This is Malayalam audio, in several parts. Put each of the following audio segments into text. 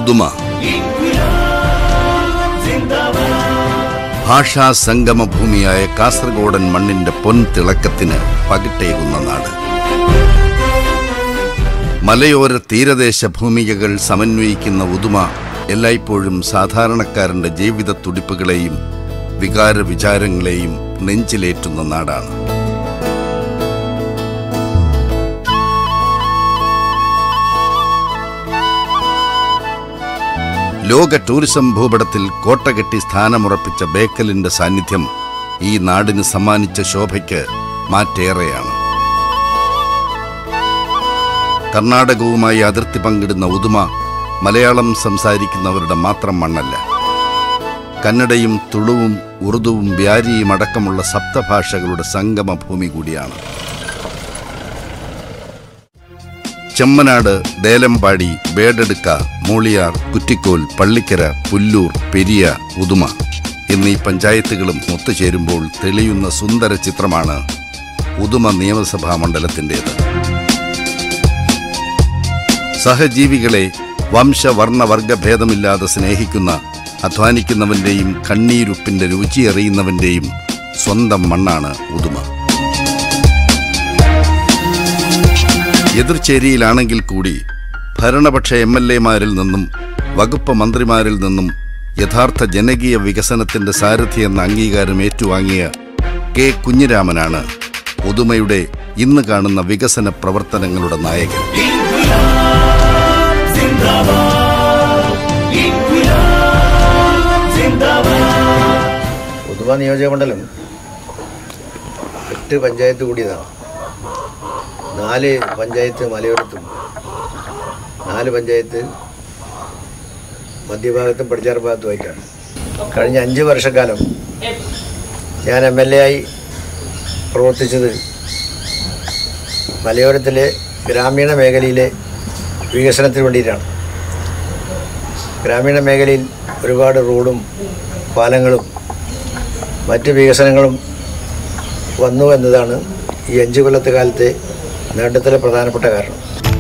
ഉദുമ ഭാഷാ സംഗമ ഭൂമിയായ കാസർഗോഡൻ മണ്ണിന്റെ പൊൻതിളക്കത്തിന് പകിട്ടേകുന്ന നാട് മലയോര തീരദേശ ഭൂമികകൾ സമന്വയിക്കുന്ന ഉദുമ എല്ലായ്പ്പോഴും സാധാരണക്കാരന്റെ ജീവിത തുടിപ്പുകളെയും വികാര വിചാരങ്ങളെയും നെഞ്ചിലേറ്റുന്ന നാടാണ് ലോക ടൂറിസം ഭൂപടത്തിൽ കോട്ടകെട്ടി സ്ഥാനമുറപ്പിച്ച ബേക്കലിന്റെ സാന്നിധ്യം ഈ നാടിന് സമ്മാനിച്ച ശോഭയ്ക്ക് മാറ്റേറെയാണ് കർണാടകവുമായി അതിർത്തി പങ്കിടുന്ന ഉദുമ മലയാളം സംസാരിക്കുന്നവരുടെ മാത്രം മണ്ണല്ല കന്നഡയും തുളുവും ഉറുദുവും വ്യാരിയും അടക്കമുള്ള സപ്തഭാഷകളുടെ സംഗമ ഭൂമി കൂടിയാണ് ചെമ്മനാട് ദേലമ്പാടി ബേഡെടുക്ക മൂളിയാർ കുറ്റിക്കോൽ പള്ളിക്കര പുല്ലൂർ പെരിയ ഉദുമ എന്നീ പഞ്ചായത്തുകളും ഒത്തുചേരുമ്പോൾ തെളിയുന്ന സുന്ദര ചിത്രമാണ് ഉദുമ നിയമസഭാ മണ്ഡലത്തിൻ്റെത് സഹജീവികളെ വംശവർണ്ണ വർഗഭേദമില്ലാതെ സ്നേഹിക്കുന്ന അധ്വാനിക്കുന്നവന്റെയും കണ്ണീരുപ്പിന്റെ രുചിയറിയുന്നവന്റെയും സ്വന്തം മണ്ണാണ് ഉദുമ എതിർചേരിയിലാണെങ്കിൽ കൂടി ഭരണപക്ഷ എം എൽ എമാരിൽ നിന്നും വകുപ്പ് മന്ത്രിമാരിൽ നിന്നും യഥാർത്ഥ ജനകീയ വികസനത്തിന്റെ സാരഥി എന്ന അംഗീകാരം ഏറ്റുവാങ്ങിയ കെ കുഞ്ഞിരാമനാണ് ഉദുമയുടെ ഇന്ന് കാണുന്ന വികസന പ്രവർത്തനങ്ങളുടെ നായകൻ ഉദുമ നിയോജകമണ്ഡലം എട്ട് പഞ്ചായത്ത് കൂടിയതാണ് നാല് പഞ്ചായത്ത് മലയോരത്തും നാല് പഞ്ചായത്ത് മധ്യഭാഗത്തും പടിഞ്ഞാറ് ഭാഗത്തുമായിട്ടാണ് കഴിഞ്ഞ അഞ്ച് വർഷക്കാലം ഞാൻ എം എൽ എ ആയി പ്രവർത്തിച്ചത് മലയോരത്തിലെ ഗ്രാമീണ മേഖലയിലെ വികസനത്തിന് വേണ്ടിയിട്ടാണ് ഗ്രാമീണ മേഖലയിൽ ഒരുപാട് റോഡും പാലങ്ങളും മറ്റ് വികസനങ്ങളും വന്നു എന്നതാണ് ഈ അഞ്ച് കൊല്ലത്തെ കാലത്തെ നേട്ടത്തിലെ പ്രധാനപ്പെട്ട കാരണം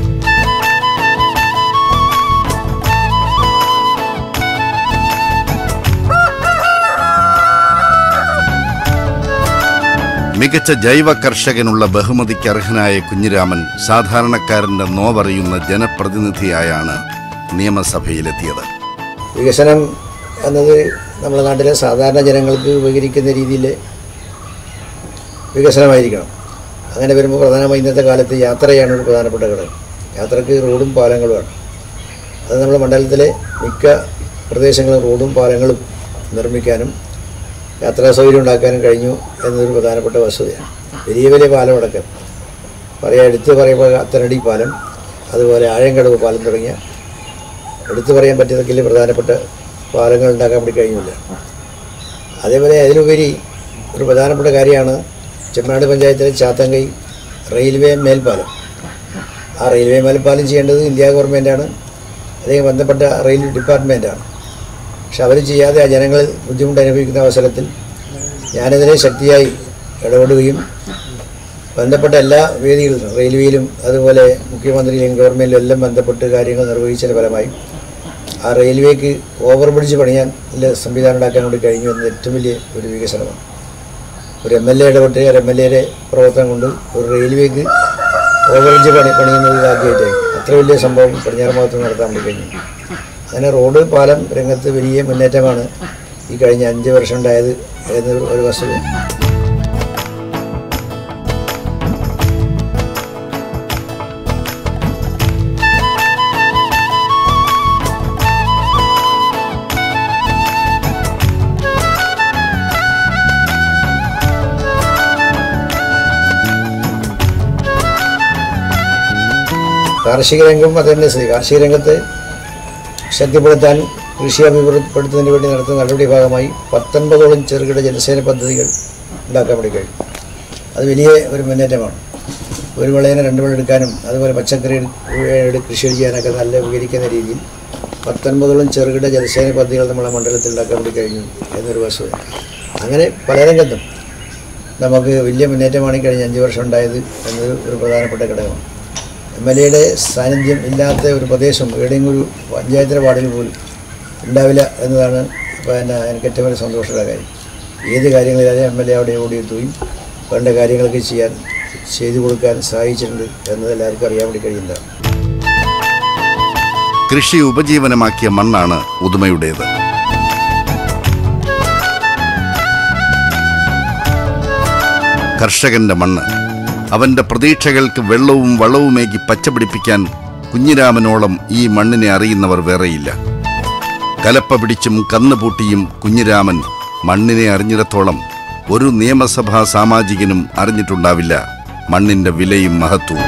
മികച്ച ജൈവ കർഷകനുള്ള ബഹുമതിക്ക് അർഹനായ കുഞ്ഞിരാമൻ സാധാരണക്കാരന്റെ നോവറിയുന്ന ജനപ്രതിനിധിയായാണ് നിയമസഭയിലെത്തിയത് വികസനം എന്നത് നമ്മുടെ നാട്ടിലെ സാധാരണ ജനങ്ങൾക്ക് ഉപകരിക്കുന്ന രീതിയിൽ വികസനമായിരിക്കണം അങ്ങനെ വരുമ്പോൾ പ്രധാനമായി ഇന്നത്തെ കാലത്ത് യാത്രയാണ് ഒരു പ്രധാനപ്പെട്ട ഘടകം യാത്രക്ക് റോഡും പാലങ്ങളുമാണ് അത് നമ്മുടെ മണ്ഡലത്തിലെ മിക്ക പ്രദേശങ്ങളും റോഡും പാലങ്ങളും നിർമ്മിക്കാനും യാത്രാ സൗകര്യം ഉണ്ടാക്കാനും കഴിഞ്ഞു എന്നതൊരു പ്രധാനപ്പെട്ട വസ്തുതയാണ് വലിയ വലിയ പാലമടക്കം പറയാം എടുത്ത് പറയുമ്പോൾ അത്തനടി പാലം അതുപോലെ ആഴങ്കടവ് പാലം തുടങ്ങിയ എടുത്തു പറയാൻ പറ്റുന്നതിൽ പ്രധാനപ്പെട്ട പാലങ്ങൾ ഉണ്ടാക്കാൻ വേണ്ടി കഴിഞ്ഞില്ല അതേപോലെ അതിലുപരി ഒരു പ്രധാനപ്പെട്ട കാര്യമാണ് ചെമ്മനാട് പഞ്ചായത്തിലെ ചാത്തങ്കൈ റെയിൽവേ മേൽപ്പാലം ആ റെയിൽവേ മേൽപ്പാലം ചെയ്യേണ്ടത് ഇന്ത്യ ഗവൺമെൻറ്റാണ് അല്ലെങ്കിൽ ബന്ധപ്പെട്ട റെയിൽ ഡിപ്പാർട്ട്മെൻറ്റാണ് പക്ഷെ അവർ ചെയ്യാതെ ആ ജനങ്ങൾ ബുദ്ധിമുട്ട് അനുഭവിക്കുന്ന അവസരത്തിൽ ഞാനെതിരെ ശക്തിയായി ഇടപെടുകയും ബന്ധപ്പെട്ട എല്ലാ വേദികളിലും റെയിൽവേയിലും അതുപോലെ മുഖ്യമന്ത്രിയിലും ഗവൺമെൻറ്റിലും എല്ലാം ബന്ധപ്പെട്ട് കാര്യങ്ങൾ നിർവഹിച്ചതിന് ഫലമായി ആ റെയിൽവേക്ക് ഓവർ ബ്രിഡ്ജ് പണിയാൻ ഉള്ള സംവിധാനം ഉണ്ടാക്കാൻ വേണ്ടി കഴിഞ്ഞു എന്നത് ഏറ്റവും വലിയ ഒരു വികസനമാണ് ഒരു എം എൽ എ ഇടപെട്ട് ഒരു എം എൽ എയുടെ പ്രവർത്തനം കൊണ്ട് ഒരു റെയിൽവേക്ക് ഓവർ ബ്രിഡ്ജ് പണി പണിയുന്നത് ആദ്യമായിട്ട് അത്ര വലിയ സംഭവം പടിഞ്ഞാറ് ഭാഗത്ത് നടത്താൻ വേണ്ടി കഴിഞ്ഞു അങ്ങനെ റോഡ് പാലം രംഗത്ത് വലിയ മുന്നേറ്റമാണ് ഈ കഴിഞ്ഞ അഞ്ച് വർഷം ഉണ്ടായത് എന്നൊരു ഒരു വസ്തുത കാർഷിക രംഗം അത് തന്നെ സ്ഥിതി കാർഷിക രംഗത്ത് ശക്തിപ്പെടുത്താൻ കൃഷി അഭിവൃദ്ധിപ്പെടുത്തുന്നതിന് വേണ്ടി നടത്തുന്ന നടപടി ഭാഗമായി പത്തൊൻപതോളം ചെറുകിട ജലസേന പദ്ധതികൾ ഉണ്ടാക്കാൻ വേണ്ടി കഴിയും അത് വലിയ ഒരു മുന്നേറ്റമാണ് ഒരു വിളയിനെ രണ്ട് വിള എടുക്കാനും അതുപോലെ പച്ചക്കറി എടു- കൃഷി ചെയ്യാനൊക്കെ നല്ല ഉപകരിക്കുന്ന രീതിയിൽ പത്തൊൻപതോളം ചെറുകിട ജലസേന പദ്ധതികൾ നമ്മുടെ മണ്ഡലത്തിൽ ഉണ്ടാക്കാൻ വേണ്ടി കഴിഞ്ഞു എന്നൊരു വസ്തുത അങ്ങനെ പല രംഗത്തും നമുക്ക് വലിയ മുന്നേറ്റമാണ് ഈ കഴിഞ്ഞ അഞ്ച് വർഷം ഉണ്ടായത് എന്നത് ഒരു പ്രധാനപ്പെട്ട ഘടകമാണ് എം എൽ എയുടെ സാന്നിധ്യം ഇല്ലാത്ത ഒരു പ്രദേശം എവിടെയെങ്കിലും ഒരു പഞ്ചായത്തിൻ്റെ വാർഡിൽ പോലും ഉണ്ടാവില്ല എന്നതാണ് പിന്നെ എനിക്ക് ഏറ്റവും വലിയ സന്തോഷമുള്ള കാര്യം ഏത് കാര്യങ്ങളിലായാലും എം എൽ എ അവിടെ ഓടിയെത്തുകയും വേണ്ട കാര്യങ്ങളൊക്കെ ചെയ്യാൻ ചെയ്തു കൊടുക്കാൻ സഹായിച്ചിട്ടുണ്ട് എന്നത് എല്ലാവർക്കും അറിയാൻ വേണ്ടി കഴിയുന്നതാണ് കൃഷി ഉപജീവനമാക്കിയ മണ്ണാണ് ഉദുമയുടേത് കർഷകന്റെ മണ്ണ് അവന്റെ പ്രതീക്ഷകൾക്ക് വെള്ളവും വളവുമേകി പച്ചപിടിപ്പിക്കാൻ കുഞ്ഞിരാമനോളം ഈ മണ്ണിനെ അറിയുന്നവർ വേറെയില്ല കലപ്പ പിടിച്ചും കന്നുപൂട്ടിയും കുഞ്ഞിരാമൻ മണ്ണിനെ അറിഞ്ഞിടത്തോളം ഒരു നിയമസഭാ സാമാജികനും അറിഞ്ഞിട്ടുണ്ടാവില്ല മണ്ണിന്റെ വിലയും മഹത്വവും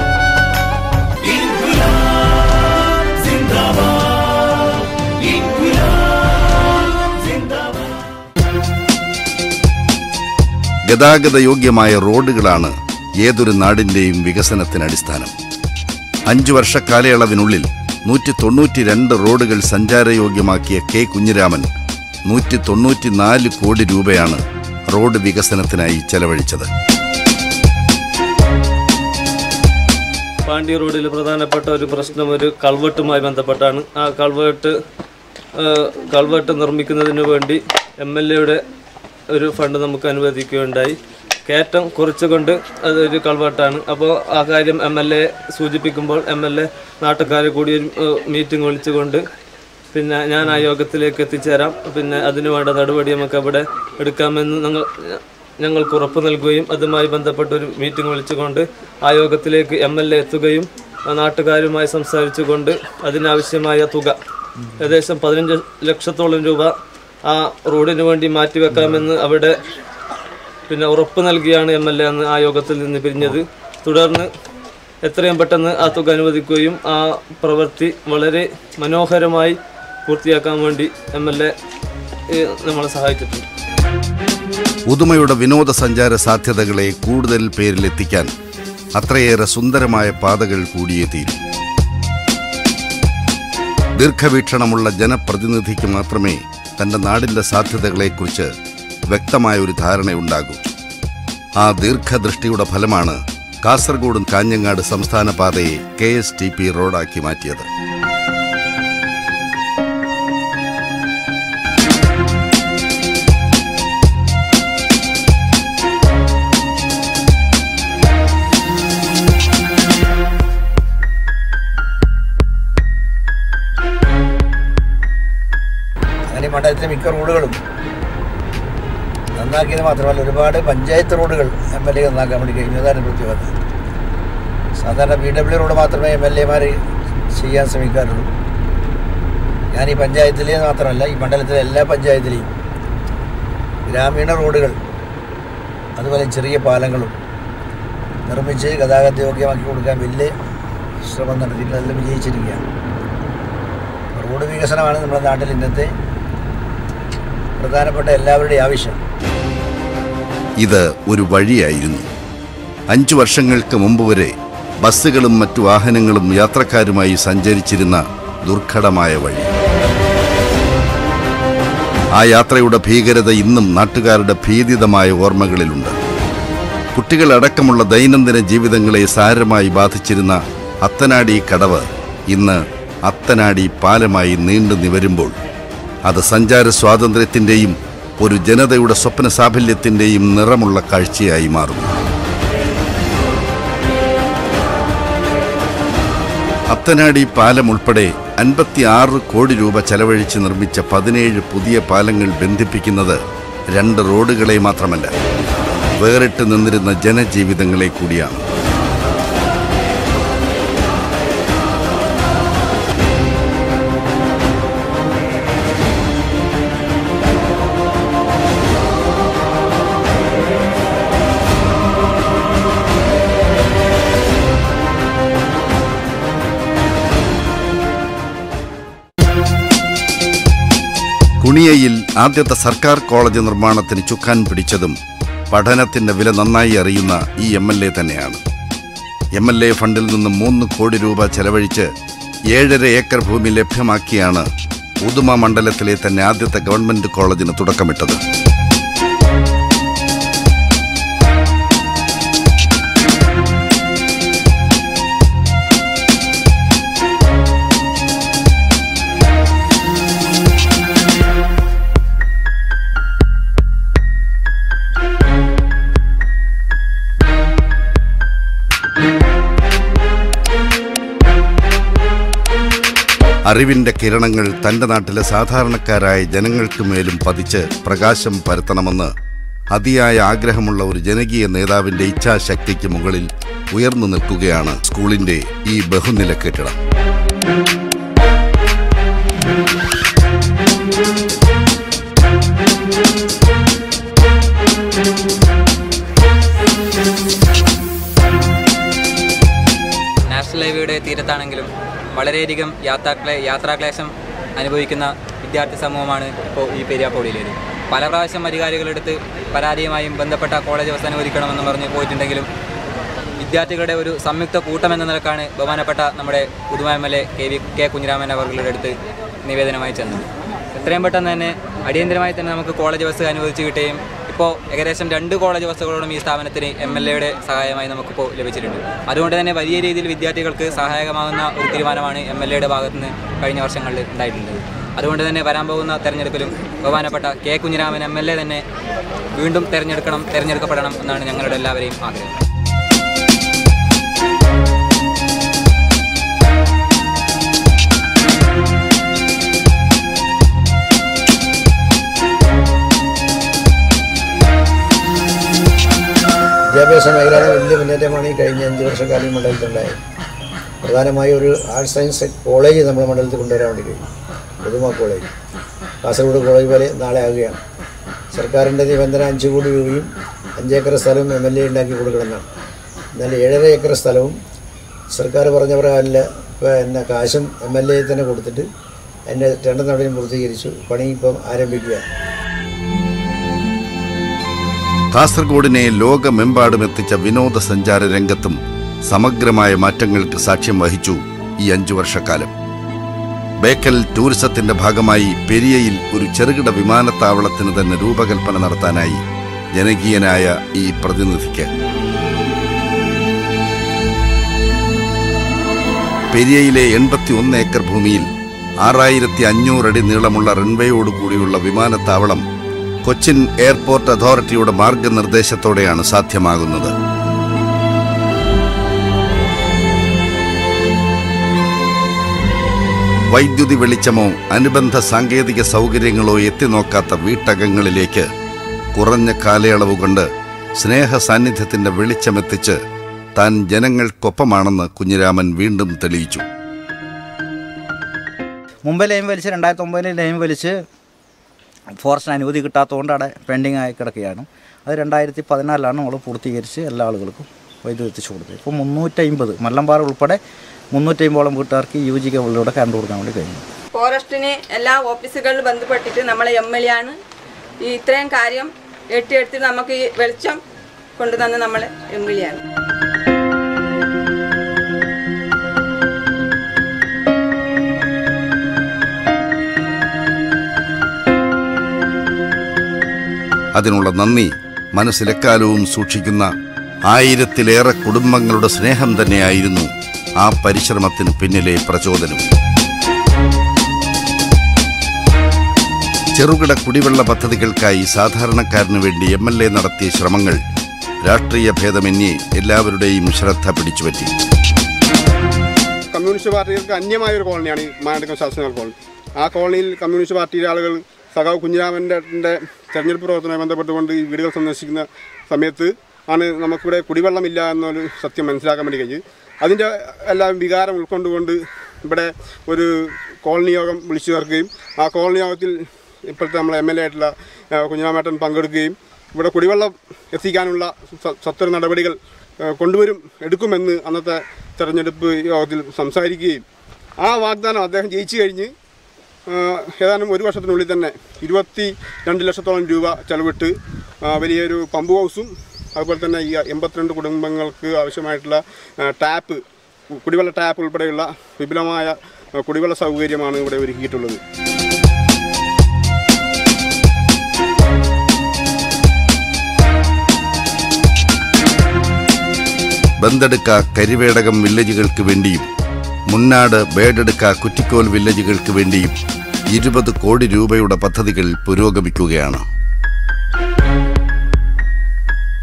ഗതാഗത യോഗ്യമായ റോഡുകളാണ് ഏതൊരു നാടിന്റെയും വികസനത്തിന് അടിസ്ഥാനം അഞ്ചു വർഷ കാലയളവിനുള്ളിൽ നൂറ്റി തൊണ്ണൂറ്റി രണ്ട് റോഡുകൾ സഞ്ചാരയോഗ്യമാക്കിയ കെ കുഞ്ഞിരാമൻ നൂറ്റി തൊണ്ണൂറ്റിനാല് കോടി രൂപയാണ് റോഡ് വികസനത്തിനായി ചെലവഴിച്ചത് പാണ്ഡ്യ റോഡിൽ പ്രധാനപ്പെട്ട ഒരു പ്രശ്നം ഒരു കൾവെട്ടുമായി ബന്ധപ്പെട്ടാണ് ആ കൾവെട്ട് കൾവെട്ട് നിർമ്മിക്കുന്നതിന് വേണ്ടി എം എൽ എയുടെ ഒരു ഫണ്ട് നമുക്ക് അനുവദിക്കുകയുണ്ടായി കയറ്റം കുറച്ചുകൊണ്ട് അതൊരു കൾവെട്ടാണ് അപ്പോൾ ആ കാര്യം എം എൽ എ സൂചിപ്പിക്കുമ്പോൾ എം എൽ എ നാട്ടുകാരെ കൂടി ഒരു മീറ്റിംഗ് വിളിച്ചുകൊണ്ട് പിന്നെ ഞാൻ ആ യോഗത്തിലേക്ക് എത്തിച്ചേരാം പിന്നെ അതിനു വേണ്ട നടപടി നമുക്ക് അവിടെ എടുക്കാമെന്ന് ഞങ്ങൾ ഞങ്ങൾക്ക് ഉറപ്പ് നൽകുകയും അതുമായി ബന്ധപ്പെട്ട ഒരു മീറ്റിംഗ് വിളിച്ചുകൊണ്ട് ആ യോഗത്തിലേക്ക് എം എൽ എ എത്തുകയും ആ നാട്ടുകാരുമായി സംസാരിച്ചുകൊണ്ട് അതിനാവശ്യമായ തുക ഏകദേശം പതിനഞ്ച് ലക്ഷത്തോളം രൂപ ആ റോഡിന് വേണ്ടി മാറ്റിവെക്കാമെന്ന് അവിടെ പിന്നെ ഉറപ്പ് നൽകിയാണ് എം എൽ എ അന്ന് ആ യോഗത്തിൽ നിന്ന് പിരിഞ്ഞത് തുടർന്ന് എത്രയും പെട്ടെന്ന് ആ തുക അനുവദിക്കുകയും ആ പ്രവൃത്തി വളരെ മനോഹരമായി പൂർത്തിയാക്കാൻ വേണ്ടി എം എൽ എ നമ്മളെ സഹായിച്ചിട്ടുണ്ട് ഉദുമയുടെ വിനോദസഞ്ചാര സാധ്യതകളെ കൂടുതൽ പേരിലെത്തിക്കാൻ അത്രയേറെ സുന്ദരമായ പാതകൾ കൂടിയേ തീരും ദീർഘവീക്ഷണമുള്ള ജനപ്രതിനിധിക്ക് മാത്രമേ തന്റെ നാടിന്റെ സാധ്യതകളെക്കുറിച്ച് വ്യക്തമായ ഒരു ധാരണയുണ്ടാകൂ ആ ദീർഘദൃഷ്ടിയുടെ ഫലമാണ് കാസർഗോഡും കാഞ്ഞങ്ങാട് സംസ്ഥാന പാതയെ കെ എസ് ടി പി റോഡാക്കി മാറ്റിയത് അങ്ങനെ ഈ മണ്ഡലത്തിലെ മിക്ക റോഡുകളും നന്നാക്കിയത് മാത്രമല്ല ഒരുപാട് പഞ്ചായത്ത് റോഡുകൾ എം എൽ എ നന്നാക്കാൻ വേണ്ടി കഴിഞ്ഞതാണ് പ്രത്യേകത സാധാരണ ബി ഡബ്ല്യു റോഡ് മാത്രമേ എം എൽ എമാർ ചെയ്യാൻ ശ്രമിക്കാറുള്ളൂ ഞാൻ ഈ പഞ്ചായത്തിലെ മാത്രമല്ല ഈ മണ്ഡലത്തിലെ എല്ലാ പഞ്ചായത്തിലെയും ഗ്രാമീണ റോഡുകൾ അതുപോലെ ചെറിയ പാലങ്ങളും നിർമ്മിച്ച് ഗതാഗത യോഗ്യമാക്കി കൊടുക്കാൻ വലിയ ശ്രമം നടത്തിയിട്ട് നല്ല വിജയിച്ചിരിക്കുകയാണ് റോഡ് വികസനമാണ് നമ്മുടെ നാട്ടിൽ ഇന്നത്തെ പ്രധാനപ്പെട്ട എല്ലാവരുടെയും ആവശ്യം ഇത് ഒരു വഴിയായിരുന്നു അഞ്ചു വർഷങ്ങൾക്ക് മുമ്പ് വരെ ബസ്സുകളും മറ്റു വാഹനങ്ങളും യാത്രക്കാരുമായി സഞ്ചരിച്ചിരുന്ന ദുർഘടമായ വഴി ആ യാത്രയുടെ ഭീകരത ഇന്നും നാട്ടുകാരുടെ ഭീതിതമായ ഓർമ്മകളിലുണ്ട് കുട്ടികളടക്കമുള്ള ദൈനംദിന ജീവിതങ്ങളെ സാരമായി ബാധിച്ചിരുന്ന അത്തനാടി കടവ് ഇന്ന് അത്തനാടി പാലമായി നീണ്ടു നിവരുമ്പോൾ അത് സഞ്ചാര സ്വാതന്ത്ര്യത്തിന്റെയും ഒരു ജനതയുടെ സ്വപ്ന സാഫല്യത്തിന്റെയും നിറമുള്ള കാഴ്ചയായി മാറുന്നു അത്തനാടി പാലം ഉൾപ്പെടെ അൻപത്തിയാറ് കോടി രൂപ ചെലവഴിച്ച് നിർമ്മിച്ച പതിനേഴ് പുതിയ പാലങ്ങൾ ബന്ധിപ്പിക്കുന്നത് രണ്ട് റോഡുകളെ മാത്രമല്ല വേറിട്ട് നിന്നിരുന്ന ജനജീവിതങ്ങളെ കൂടിയാണ് കുണിയയിൽ ആദ്യത്തെ സർക്കാർ കോളേജ് നിർമ്മാണത്തിന് ചുക്കാൻ പിടിച്ചതും പഠനത്തിന്റെ വില നന്നായി അറിയുന്ന ഈ എം എൽ എ തന്നെയാണ് എം എൽ എ ഫണ്ടിൽ നിന്ന് മൂന്ന് കോടി രൂപ ചെലവഴിച്ച് ഏഴര ഏക്കർ ഭൂമി ലഭ്യമാക്കിയാണ് ഉദുമ മണ്ഡലത്തിലെ തന്നെ ആദ്യത്തെ ഗവൺമെന്റ് കോളേജിന് തുടക്കമിട്ടത് അറിവിന്റെ കിരണങ്ങൾ തന്റെ നാട്ടിലെ സാധാരണക്കാരായ ജനങ്ങൾക്ക് മേലും പതിച്ച് പ്രകാശം പരത്തണമെന്ന് അതിയായ ആഗ്രഹമുള്ള ഒരു ജനകീയ നേതാവിന്റെ ഇച്ഛാശക്തിക്ക് മുകളിൽ ഉയർന്നു നിൽക്കുകയാണ് സ്കൂളിന്റെ ഈ ബഹുനില കെട്ടിടം നാഷണൽ ഹൈവേയുടെ തീരത്താണെങ്കിലും വളരെയധികം യാത്രാക്ലേ യാത്രാക്ലേശം അനുഭവിക്കുന്ന വിദ്യാർത്ഥി സമൂഹമാണ് ഇപ്പോൾ ഈ പെരിയാപ്പോടിയിലേത് പല പ്രാവശ്യം അധികാരികളെടുത്ത് പരാതിയുമായും ബന്ധപ്പെട്ട കോളേജ് ബസ് അനുവദിക്കണമെന്ന് പറഞ്ഞ് പോയിട്ടുണ്ടെങ്കിലും വിദ്യാർത്ഥികളുടെ ഒരു സംയുക്ത കൂട്ടം എന്ന നിലക്കാണ് ബഹുമാനപ്പെട്ട നമ്മുടെ പുതുമ M L A K V കെ കുഞ്ഞിരാമൻ അവരുടെ അടുത്ത് നിവേദനമായി ചെന്നത് എത്രയും പെട്ടെന്ന് തന്നെ അടിയന്തരമായി തന്നെ നമുക്ക് കോളേജ് ബസ് അനുവദിച്ച് കിട്ടുകയും ഇപ്പോൾ ഏകദേശം രണ്ട് കോളേജ് ബസ്സുകളോടും ഈ സ്ഥാപനത്തിന് എം എൽ എയുടെ സഹായമായി നമുക്കിപ്പോൾ ലഭിച്ചിട്ടുണ്ട് അതുകൊണ്ട് തന്നെ വലിയ രീതിയിൽ വിദ്യാർത്ഥികൾക്ക് സഹായകമാകുന്ന ഒരു തീരുമാനമാണ് എം എൽ എയുടെ ഭാഗത്ത് നിന്ന് കഴിഞ്ഞ വർഷങ്ങളിൽ ഉണ്ടായിട്ടുള്ളത് അതുകൊണ്ട് തന്നെ വരാൻ പോകുന്ന തെരഞ്ഞെടുപ്പിലും ബഹുമാനപ്പെട്ട K Kunhiraman M L A തന്നെ വീണ്ടും തെരഞ്ഞെടുക്കണം തെരഞ്ഞെടുക്കപ്പെടണം എന്നാണ് ഞങ്ങളുടെ എല്ലാവരെയും ആഗ്രഹം വിദ്യാഭ്യാസ മേഖലയുടെ വലിയ മുന്നേറ്റമാണ് ഈ കഴിഞ്ഞ അഞ്ച് വർഷക്കാലം ഈ മണ്ഡലത്തിലുണ്ടായത് പ്രധാനമായും ഒരു ആർട്സ് സയൻസ് കോളേജ് നമ്മുടെ മണ്ഡലത്തിൽ കൊണ്ടുവരാൻ വേണ്ടി കഴിഞ്ഞു പുതുമ കോളേജ് കാസർഗോഡ് കോളേജ് പോലെ നാളെ ആകുകയാണ് സർക്കാരിൻ്റെ നിബന്ധന അഞ്ച് കോടി രൂപയും അഞ്ചേക്കർ സ്ഥലവും എം എൽ എ ഉണ്ടാക്കി കൊടുക്കണമെന്നാണ് എന്നാൽ ഏഴര ഏക്കർ സ്ഥലവും സർക്കാർ പറഞ്ഞ പ്രകാരമില്ല പിന്നെ കാശും എം എൽ എ തന്നെ കൊടുത്തിട്ട് അതിൻ്റെ രണ്ട് നടപടിയും പൂർത്തീകരിച്ചു പണി ഇപ്പം ആരംഭിക്കുകയാണ് കാസർഗോഡിനെ ലോകമെമ്പാടും എത്തിച്ച വിനോദസഞ്ചാര രംഗത്തും സമഗ്രമായ മാറ്റങ്ങൾക്ക് സാക്ഷ്യം വഹിച്ചു ഈ അഞ്ചു വർഷക്കാലം ബേക്കൽ ടൂറിസത്തിന്റെ ഭാഗമായി പെരിയയിൽ ഒരു ചെറുകിട വിമാനത്താവളത്തിന് തന്നെ രൂപകൽപ്പന നടത്താനായി ജനകീയനായ ഈ പ്രതിനിധിക്ക് പെരിയയിലെ എൺപത്തി ഒന്ന് ഏക്കർ ഭൂമിയിൽ ആറായിരത്തി അഞ്ഞൂറടി നീളമുള്ള റൺവേയോട് കൂടിയുള്ള വിമാനത്താവളം കൊച്ചിൻ എയർപോർട്ട് അതോറിറ്റിയുടെ മാർഗനിർദ്ദേശത്തോടെയാണ് സാധ്യമാകുന്നത് വൈദ്യുതി വെളിച്ചമോ അനുബന്ധ സാങ്കേതിക സൗകര്യങ്ങളോ എത്തിനോക്കാത്ത വീട്ടകങ്ങളിലേക്ക് കുറഞ്ഞ കാലയളവ് കൊണ്ട് സ്നേഹ സാന്നിധ്യത്തിന്റെ വെളിച്ചമെത്തിച്ച് താൻ ജനങ്ങൾക്കൊപ്പമാണെന്ന് കുഞ്ഞിരാമൻ വീണ്ടും തെളിയിച്ചു മുമ്പ് ലൈൻ വലിച്ച് രണ്ടായിരത്തി ഒമ്പതിൽ ലൈൻ വലിച്ച് ഫോറസ്റ്റിന് അനുമതി കിട്ടാത്തതുകൊണ്ട് അവിടെ പെൻഡിങ് ആയി കിടക്കുകയാണ് അത് രണ്ടായിരത്തി പതിനാലിലാണ് നമ്മൾ പൂർത്തീകരിച്ച് എല്ലാ ആളുകൾക്കും വൈദ്യുതി എത്തിച്ചു കൊടുത്തത് ഇപ്പോൾ മുന്നൂറ്റമ്പത് മല്ലമ്പാറ ഉൾപ്പെടെ മുന്നൂറ്റമ്പതോളം വീട്ടുകാർക്ക് യു ജി കേബിളിലൂടെ കറണ്ട് കൊടുക്കാൻ വേണ്ടി കഴിഞ്ഞു ഫോറസ്റ്റിന് എല്ലാ ഓഫീസുകളിൽ ബന്ധപ്പെട്ടിട്ട് നമ്മളെ എം എൽ എ ആണ് ഈ ഇത്രയും കാര്യം എട്ടിയെടുത്ത് നമുക്ക് ഈ വെളിച്ചം കൊണ്ടുതന്ന നമ്മളെ എം എൽ എ ആണ് അതിനുള്ള നന്ദി മനസ്സിലെക്കാലവും സൂക്ഷിക്കുന്ന ആയിരത്തിലേറെ കുടുംബങ്ങളുടെ സ്നേഹം തന്നെയായിരുന്നു ആ പരിശ്രമത്തിന് പിന്നിലെ പ്രചോദനം ചെറുകിട കുടിവെള്ള പദ്ധതികൾക്കായി സാധാരണക്കാരന് വേണ്ടി എം എൽ എ നടത്തിയ ശ്രമങ്ങൾ രാഷ്ട്രീയ ഭേദമന്യേ എല്ലാവരുടെയും ശ്രദ്ധ പിടിച്ചുപറ്റി കമ്മ്യൂണിസ്റ്റ് പാർട്ടികൾക്ക് അന്യമായ ഒരു കോളനിയാണ് ഈ മാനടക്കം ശാസ്ത്രങ്ങൾ കോളനി ആ കോളനിയിൽ കമ്മ്യൂണിസ്റ്റ് പാർട്ടിയിലെ ആളുകൾ സഖാവ് കുഞ്ഞിരാമൻ്റെ തെരഞ്ഞെടുപ്പ് പ്രവർത്തനവുമായി ബന്ധപ്പെട്ടുകൊണ്ട് ഈ വീടുകൾ സന്ദർശിക്കുന്ന സമയത്ത് ആണ് നമുക്കിവിടെ കുടിവെള്ളമില്ല എന്നൊരു സത്യം മനസ്സിലാക്കാൻ വേണ്ടി കഴിഞ്ഞ് അതിൻ്റെ എല്ലാം വികാരം ഉൾക്കൊണ്ടുകൊണ്ട് ഇവിടെ ഒരു കോളനി യോഗം വിളിച്ചു ചേർക്കുകയും ആ കോളനി യോഗത്തിൽ ഇപ്പോഴത്തെ നമ്മളെ എം എൽ എ ആയിട്ടുള്ള ആ, കുഞ്ഞിരാമേട്ടൻ പങ്കെടുക്കുകയും ഇവിടെ കുടിവെള്ളം എത്തിക്കാനുള്ള സ- സത്വര നടപടികൾ ആ, കൊണ്ടുവരും എടുക്കുമെന്ന് അന്നത്തെ തെരഞ്ഞെടുപ്പ് യോഗത്തിൽ സംസാരിക്കുകയും ആ വാഗ്ദാനം അദ്ദേഹം ജയിച്ചു കഴിഞ്ഞ് ആ, ഏതാനും ഒരു വർഷത്തിനുള്ളിൽ തന്നെ ഇരുപത്തി രണ്ട് ലക്ഷത്തോളം രൂപ ചെലവിട്ട് ആ, വലിയൊരു പമ്പ് ഹൗസും അതുപോലെ തന്നെ ഈ എൺപത്തിരണ്ട് കുടുംബങ്ങൾക്ക് ആവശ്യമായിട്ടുള്ള ആ, ടാപ്പ് കുടിവെള്ള ടാപ്പ് ഉൾപ്പെടെയുള്ള വിപുലമായ ആ, കുടിവെള്ള സൗകര്യമാണ് ഇവിടെ ഒരുക്കിയിട്ടുള്ളത് ബന്തെടുക്ക കരിവേടകം വില്ലേജുകൾക്ക് വേണ്ടിയും മുന്നാട് ബേഡെടുക്ക കുറ്റിക്കോൽ വില്ലേജുകൾക്ക് വേണ്ടിയും ഇരുപത് കോടി രൂപയുടെ പദ്ധതികൾ പുരോഗമിക്കുകയാണ്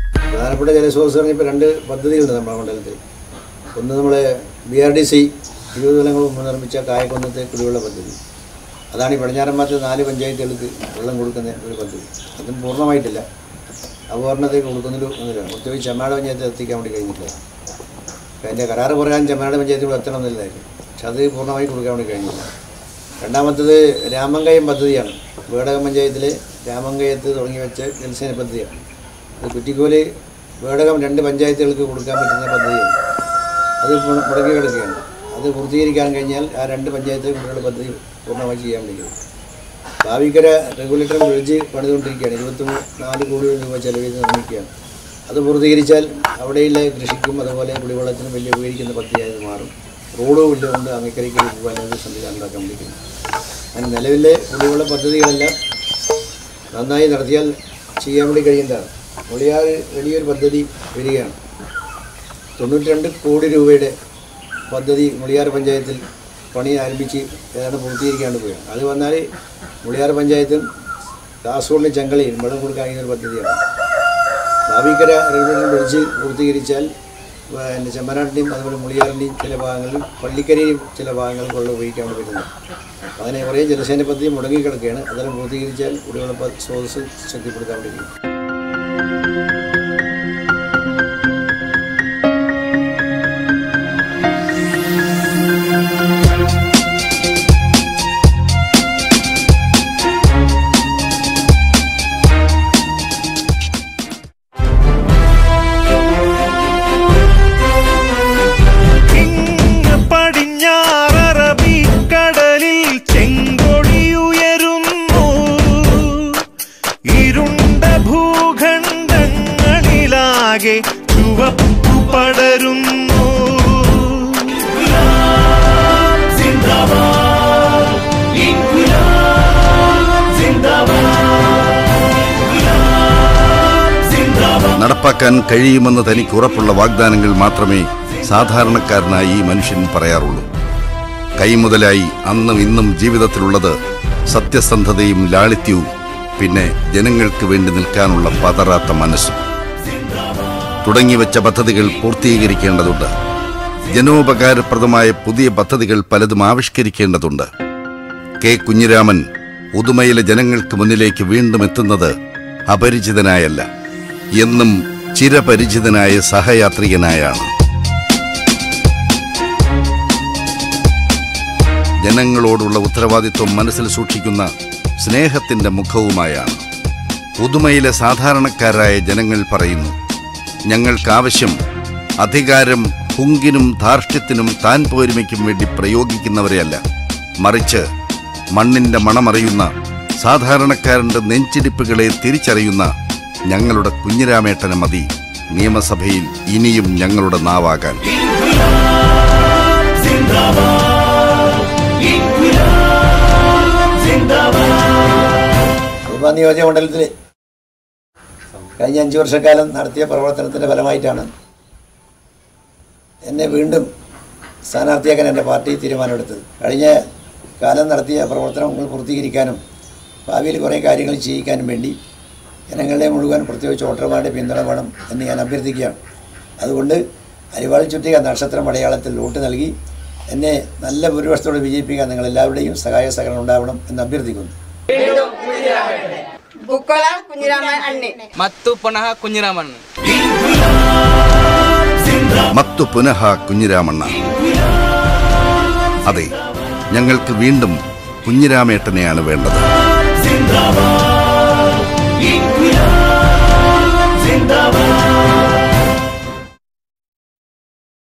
പ്രധാനപ്പെട്ട ജലസ്രോതസ്സുകൾ ഇപ്പോൾ രണ്ട് പദ്ധതികളുണ്ട് നമ്മുടെ മണ്ഡലത്തിൽ ഒന്ന് നമ്മളെ ബി ആർ ഡി സി ഇരുപത് കൊല്ലങ്ങൾ മുമ്പ് നിർമ്മിച്ച കായക്കൊന്നത്തെ കുടിവെള്ള പദ്ധതി അതാണ് ഈ പടിഞ്ഞാറന്മാരത്തെ നാല് പഞ്ചായത്തുകൾക്ക് വെള്ളം കൊടുക്കുന്ന ഒരു പദ്ധതി അതും പൂർണ്ണമായിട്ടില്ല അപൂർണതയ്ക്ക് കൊടുക്കുന്നൊരു ഒന്നിലാണ് പ്രത്യേകിച്ച് ചെമ്മാട് പഞ്ചായത്ത് എത്തിക്കാൻ വേണ്ടി കഴിഞ്ഞിട്ടില്ല അപ്പം അതിൻ്റെ കരാറ് പറയാൻ ചെമ്മാട് പഞ്ചായത്തിൽ കൂടെ എത്തണമെന്നില്ലായിരുന്നു പക്ഷെ അത് പൂർണ്ണമായി കൊടുക്കാൻ വേണ്ടി കഴിഞ്ഞില്ല രണ്ടാമത്തത് രാമങ്കയം പദ്ധതിയാണ് വേടകം പഞ്ചായത്തിലെ രാമങ്കയത്ത് തുടങ്ങി വെച്ച ജലസേന പദ്ധതിയാണ് അത് കുറ്റിക്കോല് വേടകം രണ്ട് പഞ്ചായത്തുകൾക്ക് കൊടുക്കാൻ പറ്റുന്ന പദ്ധതിയാണ് അത് മുട- മുടങ്ങി കിടക്കുകയാണ് അത് പൂർത്തീകരിക്കാൻ കഴിഞ്ഞാൽ ആ രണ്ട് പഞ്ചായത്ത് കുട്ടികളുടെ പദ്ധതി പൂർണ്ണമായി ചെയ്യാൻ കഴിയും ഭാവിക്കര റെഗുലേറ്റർ ബ്രിഡ്ജ് പണിതുകൊണ്ടിരിക്കുകയാണ് ഇരുപത്തി നാല് കോടി രൂപ ചെലവ് ചെയ്ത് നിർമ്മിക്കുകയാണ് അത് പൂർത്തീകരിച്ചാൽ അവിടെയുള്ള കൃഷിക്കും അതുപോലെ കുടിവെള്ളത്തിനും വലിയ ഉപകരിക്കുന്ന പദ്ധതിയായത് മാറും റോഡും ഇല്ലതുകൊണ്ട് അങ്ങക്കരയ്ക്ക് പോകാനൊരു സംവിധാനം ഉണ്ടാക്കാൻ വേണ്ടിയിരിക്കുന്നു അങ്ങനെ നിലവിലെ കുടിവെള്ള പദ്ധതികളെല്ലാം നന്നായി നടത്തിയാൽ ചെയ്യാൻ വേണ്ടി കഴിയുന്നതാണ് മുളിയാർ വലിയൊരു പദ്ധതി വരികയാണ് തൊണ്ണൂറ്റി രണ്ട് കോടി രൂപയുടെ പദ്ധതി മുളിയാർ പഞ്ചായത്തിൽ പണി ആരംഭിച്ച് ഏതാണ്ട് പൂർത്തീകരിക്കാണ്ട് പോവുകയാണ് അത് വന്നാൽ മുളിയാർ പഞ്ചായത്തും കാസർഗോഡിലെ ചെങ്കളയും വെള്ളം കൊടുക്കാൻ കഴിയുന്ന ഒരു പദ്ധതിയാണ് ഭാവിക്കര റെഗുലേറ്റർ ബ്രിഡ്ജ് പൂർത്തീകരിച്ചാൽ പിന്നെ ചെമ്മനാട്ടിൻ്റെയും അതുപോലെ മുളിയാറിൻ്റെയും ചില ഭാഗങ്ങളിലും പള്ളിക്കരയും ചില ഭാഗങ്ങളിൽ വെള്ളം ഉപയോഗിക്കാൻ വേണ്ടി പറ്റുന്നു അങ്ങനെ കുറേ ജലസേന പദ്ധതി മുടങ്ങിക്കിടക്കുകയാണ് അതെല്ലാം പൂർത്തീകരിച്ചാൽ കുടിവെള്ള പ- സ്രോതസ് ശക്തിപ്പെടുത്താൻ വേണ്ടി കഴിയും ഇങ്ങ് പടിഞ്ഞാററബിക്കടലിൽ ചെങ്കൊടിയുയരുന്നു ഇരുണ്ട ഭൂഖണ്ഡങ്ങളിലാകെ ചുവപ്പു പടരുന്നു നടപ്പാക്കാൻ കഴിയുമെന്ന് തനിക്ക് ഉറപ്പുള്ള വാഗ്ദാനങ്ങൾ മാത്രമേ സാധാരണക്കാരനായി ഈ മനുഷ്യൻ പറയാറുള്ളൂ കൈമുതലായി അന്നും ഇന്നും ജീവിതത്തിലുള്ളത് സത്യസന്ധതയും ലാളിത്യവും പിന്നെ ജനങ്ങൾക്ക് വേണ്ടി നിൽക്കാനുള്ള പതറാത്ത മനസ്സും തുടങ്ങിവെച്ച പദ്ധതികൾ പൂർത്തീകരിക്കേണ്ടതുണ്ട് ജനോപകാരപ്രദമായ പുതിയ പദ്ധതികൾ പലതും ആവിഷ്കരിക്കേണ്ടതുണ്ട് കെ കുഞ്ഞിരാമൻ ഉദുമയിലെ ജനങ്ങൾക്ക് മുന്നിലേക്ക് വീണ്ടും എത്തുന്നത് അപരിചിതനായല്ല എന്നും ചിരപരിചിതനായ സഹയാത്രികനായാണ് ജനങ്ങളോടുള്ള ഉത്തരവാദിത്വം മനസ്സിൽ സൂക്ഷിക്കുന്ന സ്നേഹത്തിന്റെ മുഖവുമായാണ് പുതുമയിലെ സാധാരണക്കാരായ ജനങ്ങൾ പറയുന്നു ഞങ്ങൾക്കാവശ്യം അധികാരം ഹുങ്കിനും ധാർഷ്ട്യത്തിനും താൻ പോരുമയ്ക്കും വേണ്ടി പ്രയോഗിക്കുന്നവരെയല്ല മറിച്ച് മണ്ണിന്റെ മണമറിയുന്ന സാധാരണക്കാരന്റെ നെഞ്ചിടിപ്പുകളെ തിരിച്ചറിയുന്ന ഞങ്ങളുടെ കുഞ്ഞിരാമേട്ടന് മതി നിയമസഭയിൽ ഇനിയും ഞങ്ങളുടെ നാവാകാൻ ഉദുമ നിയോജക മണ്ഡലത്തിൽ കഴിഞ്ഞ അഞ്ച് വർഷക്കാലം നടത്തിയ പ്രവർത്തനത്തിൻ്റെ ഫലമായിട്ടാണ് എന്നെ വീണ്ടും സ്ഥാനാർത്ഥിയാക്കാൻ എൻ്റെ പാർട്ടി തീരുമാനമെടുത്തത് കഴിഞ്ഞ കാലം നടത്തിയ പ്രവർത്തനങ്ങൾ പൂർത്തീകരിക്കാനും ഭാവിയിൽ കുറേ കാര്യങ്ങൾ ചെയ്യിക്കാനും വേണ്ടി ജനങ്ങളുടെ മുഴുവൻ പ്രത്യേകിച്ച് വോട്ടർമാരുടെ പിന്തുണ വേണം എന്ന് ഞാൻ അഭ്യർത്ഥിക്കുകയാണ് അതുകൊണ്ട് അരിവാളി ചുറ്റിക നക്ഷത്രം മലയാളത്തിൽ വോട്ട് നൽകി എന്നെ നല്ല ഭൂരിപക്ഷത്തോടെ വിജയിപ്പിക്കാൻ നിങ്ങൾ എല്ലാവരുടെയും സഹായ സഹകരണം ഉണ്ടാവണം എന്ന് അഭ്യർത്ഥിക്കുന്നു ബുക്കൊള കുഞ്ഞിരാമൻ അണ്ണി ಮತ್ತು ಪುನಃ ಕುഞ്ഞിರಾಮಣ್ಣ മത്തു പുനഃ കുഞ്ഞിരാമണ്ണ അതെ ഞങ്ങൾക്ക് വീണ്ടും കുഞ്ഞിരാമേട്ടനെയാണ് വേണ്ടത്